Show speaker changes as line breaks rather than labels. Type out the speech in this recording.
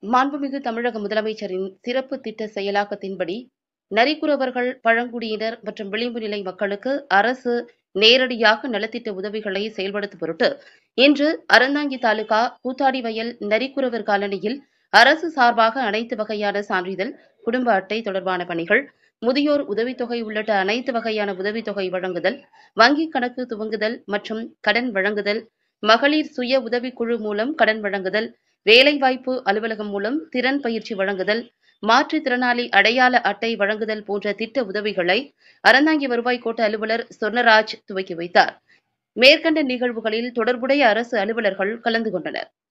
மாண்புமிகு தமிழக முதலமைச்சரின் சிறப்பு திட்ட செயலாக்கத்தின்படி நரிக்குறவர்கள் பழங்குடியினர் மற்றும் விளிம்பு நிலை மக்களுக்கு அரசு நேரடியாக நலத்திட்ட உதவிகளை செயல்படுத்தும் பொருட்டு இன்று அறந்தாங்கி தாலுகா கூத்தாடிவயல் நரிக்குறவர் காலனியில் அரசு சார்பாக அனைத்து வகையான சான்றிதழ் குடும்ப அட்டை தொடர்பான பணிகள் முதியோர் உதவித்தொகை உள்ளிட்ட அனைத்து வகையான உதவித்தொகை வழங்குதல் வங்கிக் கணக்கு துவங்குதல் மற்றும் கடன் வழங்குதல் மகளிர் சுய உதவிக்குழு மூலம் கடன் வழங்குதல் வேலைவாய்ப்பு அலுவலகம் மூலம் திறன் பயிற்சி வழங்குதல் மாற்றுத்திறனாளி அடையாள அட்டை வழங்குதல் போன்ற திட்ட உதவிகளை அறந்தாங்கி வருவாய் கோட்ட அலுவலர் சொர்ணராஜ் துவக்கி வைத்தார் மேற்கண்ட நிகழ்வுகளில் தொடர்புடைய அரசு அலுவலர்கள் கலந்து கொண்டனர்